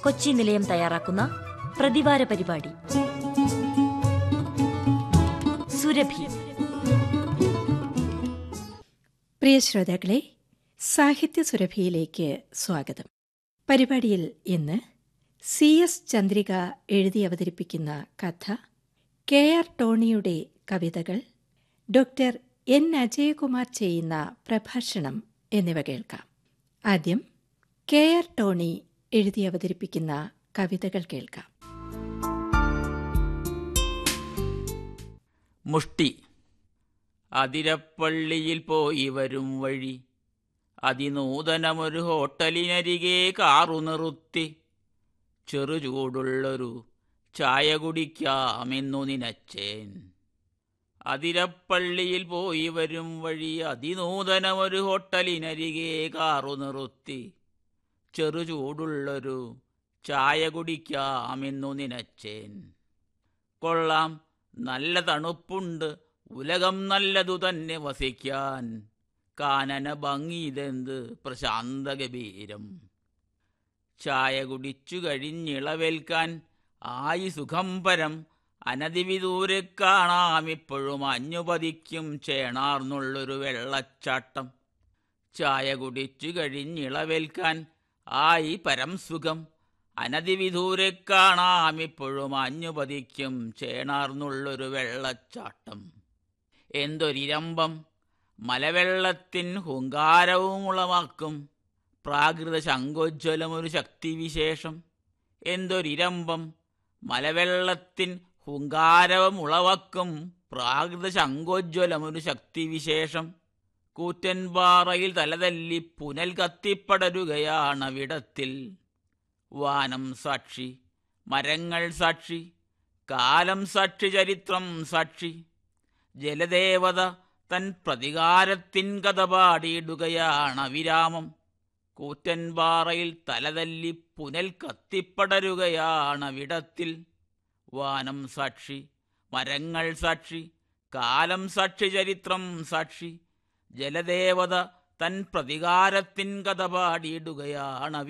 കൊച്ചി നിലയം തയ്യാറാക്കുന്ന പ്രതിവാര പരിപാടി സുരഭി പ്രിയ ശ്രോതാക്കളെ സാഹിത്യ സുരഭിയിലേക്ക് സ്വാഗതം പരിപാടിയിൽ ഇന്ന് സി എസ് ചന്ദ്രിക എഴുതി അവതരിപ്പിക്കുന്ന കഥ കെ ആർ ടോണിയുടെ കവിതകൾ ഡോക്ടർ എൻ അജയകുമാർ ചെയ്യുന്ന പ്രഭാഷണം എന്നിവ കേൾക്കാം ആദ്യം കെ ആർ ടോണി എഴുതി അവതരിപ്പിക്കുന്ന കവിതകൾ കേൾക്കാം മുഷ്ടി അതിരപ്പള്ളിയിൽ പോയി വരും വഴി അതിനൂതനമൊരു ഹോട്ടലിനരികെ കാറു നിർത്തി ചെറുചൂടുള്ളൊരു ചായ കുടിക്കാമെന്നു നിനച്ചേൻ അതിരപ്പള്ളിയിൽ പോയി വരും വഴി അതിനൂതനമൊരു ഹോട്ടലിനരികെ കാറു നിർത്തി ചെറുചൂടുള്ളൊരു ചായ കുടിക്കാമെന്നു നിനച്ചേൻ കൊള്ളാം നല്ല തണുപ്പുണ്ട് ഉലകം നല്ലതു തന്നെ വസിക്കാൻ കാനന ഭംഗിതെന്ത് പ്രശാന്ത ഗഭീരം ചായ കുടിച്ചു കഴിഞ്ഞിളവേൽക്കാൻ ആയി സുഖം പരം അനതിവിദൂരെ കാണാമിപ്പോഴും അഞ്ഞുപതിക്കും ചേണാർന്നുള്ളൊരു വെള്ളച്ചാട്ടം ചായ കുടിച്ചു കഴിഞ്ഞിളവേൽക്കാൻ ആയി പരം സുഖം അനതിവിദൂരെ കാണാമിപ്പോഴും അഞ്ഞുപതിക്കും ചേണാർന്നുള്ളൊരു വെള്ളച്ചാട്ടം എന്തൊരിരമ്പം മലവെള്ളത്തിൻ ഹുങ്കാരവും ഉളവാക്കും പ്രാകൃത ശങ്കോജ്വലമൊരു ശക്തിവിശേഷം എന്തൊരിരമ്പം മലവെള്ളത്തിൻ ഹുങ്കാരവും ഉളവാക്കും പ്രാകൃത ശങ്കോജ്വലമൊരു ശക്തിവിശേഷം കൂറ്റൻപാറയിൽ തലതല്ലി പുനൽ കത്തിപ്പടരുകയാണവിടത്തിൽ വാനം സാക്ഷി മരങ്ങൾ സാക്ഷി കാലം സാക്ഷി ചരിത്രം സാക്ഷി ജലദേവത തൻ പ്രതികാരത്തിൻ കഥ പാടിയിടുകയാണ് വിരാമം കൂറ്റൻപാറയിൽ തലതല്ലി പുനൽ കത്തിപ്പടരുകയാണവിടത്തിൽ വാനം സാക്ഷി മരങ്ങൾ സാക്ഷി കാലം സാക്ഷി ചരിത്രം സാക്ഷി ജലദേവത തൻ പ്രതികാരത്തിൻ കഥ പാടിയിടുകയാണ്